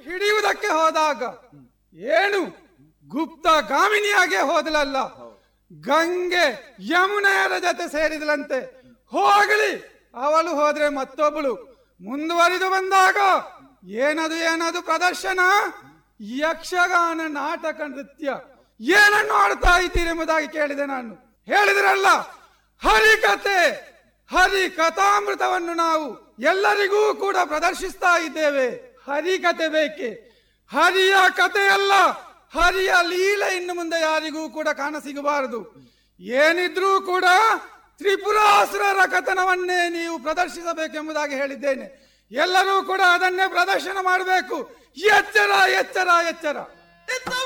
ಹಿಡಿಯುವುದಕ್ಕೆ ಹೋದಾಗ ಏನು ಗುಪ್ತ ಗಾಮಿನಿಯಾಗೆ ಹೋದಲಲ್ಲ ಗಂಗೆ ಯಮುನೆಯರ ಜೊತೆ ಸೇರಿದಳಂತೆ ಹೋಗಲಿ ಅವಳು ಹೋದ್ರೆ ಮತ್ತೊಬ್ಬಳು ಮುಂದುವರಿದು ಬಂದಾಗ ಏನದು ಏನದು ಪ್ರದರ್ಶನ ಯಕ್ಷಗಾನ ನಾಟಕ ನೃತ್ಯ ಏನನ್ನು ಆಡ್ತಾ ಇದ್ದೀರಿ ಎಂಬುದಾಗಿ ಕೇಳಿದೆ ನಾನು ಹೇಳಿದ್ರಲ್ಲ ಹರಿಕತೆ ಹರಿ ಕಥಾಮೃತವನ್ನು ನಾವು ಎಲ್ಲರಿಗೂ ಕೂಡ ಪ್ರದರ್ಶಿಸ್ತಾ ಇದ್ದೇವೆ ಹರಿಕತೆ ಬೇಕೆ ಹರಿಯ ಕಥೆಯಲ್ಲ ಹರಿಯ ಲೀಲೆ ಇನ್ನು ಮುಂದೆ ಯಾರಿಗೂ ಕೂಡ ಕಾಣ ಸಿಗಬಾರದು ಏನಿದ್ರೂ ಕೂಡ ತ್ರಿಪುರಾಸುರರ ಕಥನವನ್ನೇ ನೀವು ಪ್ರದರ್ಶಿಸಬೇಕೆಂಬುದಾಗಿ ಹೇಳಿದ್ದೇನೆ ಎಲ್ಲರೂ ಕೂಡ ಅದನ್ನೇ ಪ್ರದರ್ಶನ ಮಾಡಬೇಕು ಎಚ್ಚರ ಎಚ್ಚರ ಎಚ್ಚರ